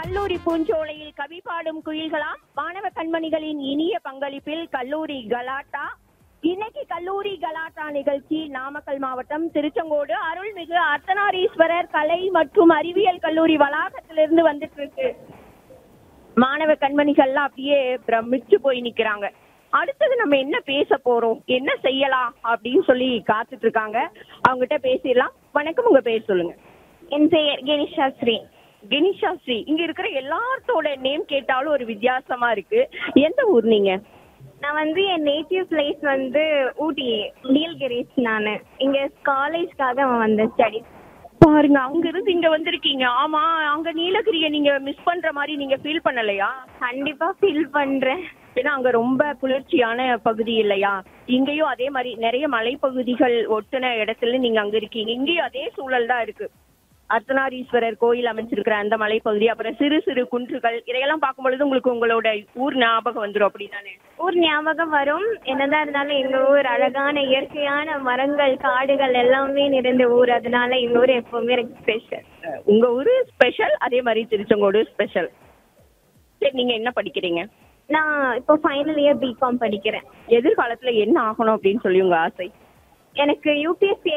கல்லூரி பூஞ்சோலையில் கவி பாடும் குயில்களாம் மாணவ கண்மணிகளின் இனிய பங்களிப்பில் கல்லூரி கலாட்டா இன்னைக்கு கல்லூரி கலாட்டா நிகழ்ச்சி நாமக்கல் மாவட்டம் திருச்செங்கோடு அருள்மிகு அர்த்தநாரீஸ்வரர் கலை மற்றும் அறிவியல் கல்லூரி வளாகத்திலிருந்து வந்துட்டு இருக்கு மாணவ கண்மணிகள்லாம் அப்படியே பிரமிச்சு போய் நிக்கிறாங்க அடுத்தது நம்ம என்ன பேச போறோம் என்ன செய்யலாம் அப்படின்னு சொல்லி காத்துட்டு இருக்காங்க அவங்ககிட்ட பேசிடலாம் வணக்கம் உங்க பேர் சொல்லுங்க என் பெயர் கணேஷா ஸ்ரீ கணேஷா ஸ்ரீ இங்க இருக்கிற எல்லாத்தோட நேம் கேட்டாலும் ஒரு வித்தியாசமா இருக்கு எந்த ஊர் நீங்க நான் வந்து என் நேட்டிவ் பிளேஸ் வந்து ஊட்டி நீல்கிரிஸ் நான் இங்க காலேஜ்க்காக வந்தேன் ஸ்டடி பாருங்க அங்க இருந்து இங்க வந்திருக்கீங்க ஆமா அங்க நீலகிரியை நீங்க மிஸ் பண்ற மாதிரி நீங்க ஃபீல் பண்ணலையா கண்டிப்பா ஃபீல் பண்றேன் ஏன்னா அங்க ரொம்ப குளிர்ச்சியான பகுதி இல்லையா இங்கேயும் அதே மாதிரி நிறைய மலைப்பகுதிகள் ஒட்டுன இடத்துல நீங்க அங்க இருக்கீங்க இங்கேயும் அதே சூழல் தான் இருக்கு அர்த்தநாரீஸ்வரர் கோயில் அமைஞ்சிருக்கிற அந்த மலைப்பகுதி அப்புறம் சிறு சிறு குன்றுகள் இதையெல்லாம் பார்க்கும் பொழுது உங்களுக்கு உங்களோட ஊர் ஞாபகம் வந்துரும் அப்படிதானே ஊர் ஞாபகம் வரும் என்னதான் இருந்தாலும் எங்க ஊர் அழகான இயற்கையான மரங்கள் காடுகள் எல்லாமே நிறைந்த ஊர் அதனால எங்க ஊர் எப்பவுமே எனக்கு ஸ்பெஷல் அஹ் உங்க ஊரு ஸ்பெஷல் அதே மாதிரி திருச்செங்கோடு ஸ்பெஷல் சரி நீங்க என்ன படிக்கிறீங்க நான் இப்போ ஃபைனல் இயர் பிகாம் படிக்கிறேன் எதிர்காலத்துல என்ன ஆகணும் அப்படின்னு சொல்லி உங்க ஆசை எனக்கு யூபிஎஸ்சி